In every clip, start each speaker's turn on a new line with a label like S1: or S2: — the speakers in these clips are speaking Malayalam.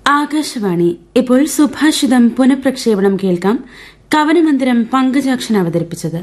S1: ആകാശവാണി ഇപ്പോൾ സുഭാഷിതം പുനഃപ്രക്ഷേപണം കേൾക്കാം കവനമന്ദിരം പങ്കജാക്ഷൻ അവതരിപ്പിച്ചത്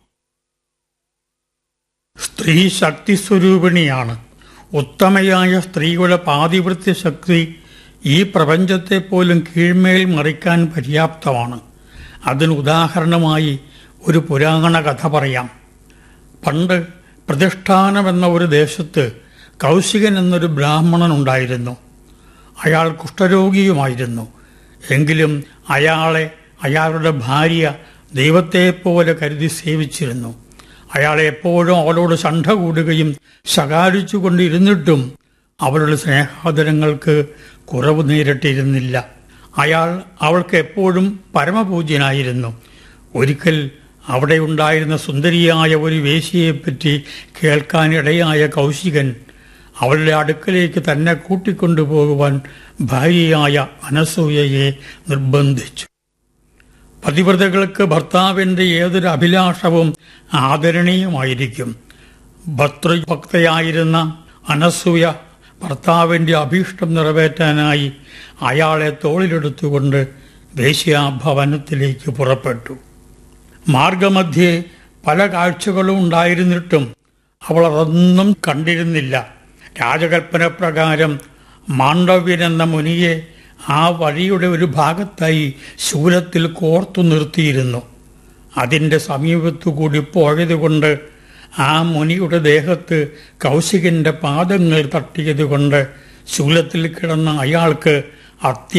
S2: സ്ത്രീ ശക്തി സ്വരൂപിണിയാണ് ഉത്തമയായ സ്ത്രീകളുടെ പാതിവൃത്യ ശക്തി ഈ പ്രപഞ്ചത്തെ പോലും കീഴ്മേൽ മറിക്കാൻ പര്യാപ്തമാണ് അതിന് ഉദാഹരണമായി ഒരു പുരാണ കഥ പറയാം പണ്ട് പ്രതിഷ്ഠാനം എന്ന ഒരു ദേശത്ത് കൗശികൻ എന്നൊരു ബ്രാഹ്മണൻ ഉണ്ടായിരുന്നു അയാൾ കുഷ്ഠരോഗിയുമായിരുന്നു എങ്കിലും അയാളെ അയാളുടെ ഭാര്യ ദൈവത്തെപ്പോലെ കരുതി സേവിച്ചിരുന്നു അയാളെ എപ്പോഴും അവളോട് ശണ്ഠ കൂടുകയും ശകാരിച്ചുകൊണ്ടിരുന്നിട്ടും അവളുടെ സ്നേഹാദരങ്ങൾക്ക് കുറവ് നേരിട്ടിരുന്നില്ല അയാൾ അവൾക്ക് എപ്പോഴും പരമപൂജ്യനായിരുന്നു ഒരിക്കൽ അവിടെ ഉണ്ടായിരുന്ന സുന്ദരിയായ ഒരു വേശിയെപ്പറ്റി കേൾക്കാനിടയായ കൗശികൻ അവളുടെ അടുക്കലേക്ക് തന്നെ കൂട്ടിക്കൊണ്ടുപോകുവാൻ ഭാര്യയായ അനസൂയയെ നിർബന്ധിച്ചു പതിവ്രതകൾക്ക് ഭർത്താവിന്റെ ഏതൊരു അഭിലാഷവും ആദരണീയമായിരിക്കും ഭർത്തൃഭക്തയായിരുന്ന അനസൂയ ഭർത്താവിന്റെ അഭീഷ്ടം നിറവേറ്റാനായി അയാളെ തോളിലെടുത്തുകൊണ്ട് വേശ്യാഭവനത്തിലേക്ക് പുറപ്പെട്ടു മാർഗമധ്യേ പല കാഴ്ചകളും ഉണ്ടായിരുന്നിട്ടും അവൾ അതൊന്നും കണ്ടിരുന്നില്ല രാജകൽപ്പന പ്രകാരം മാണ്ഡവ്യൻ എന്ന മുനിയെ ആ വഴിയുടെ ഒരു ഭാഗത്തായി ശൂലത്തിൽ കോർത്തു നിർത്തിയിരുന്നു അതിൻ്റെ സമീപത്തുകൂടി പോയതുകൊണ്ട് ആ മുനിയുടെ ദേഹത്ത് കൗശികന്റെ പാദങ്ങൾ തട്ടിയതുകൊണ്ട് ശൂലത്തിൽ കിടന്ന അയാൾക്ക് അത്യ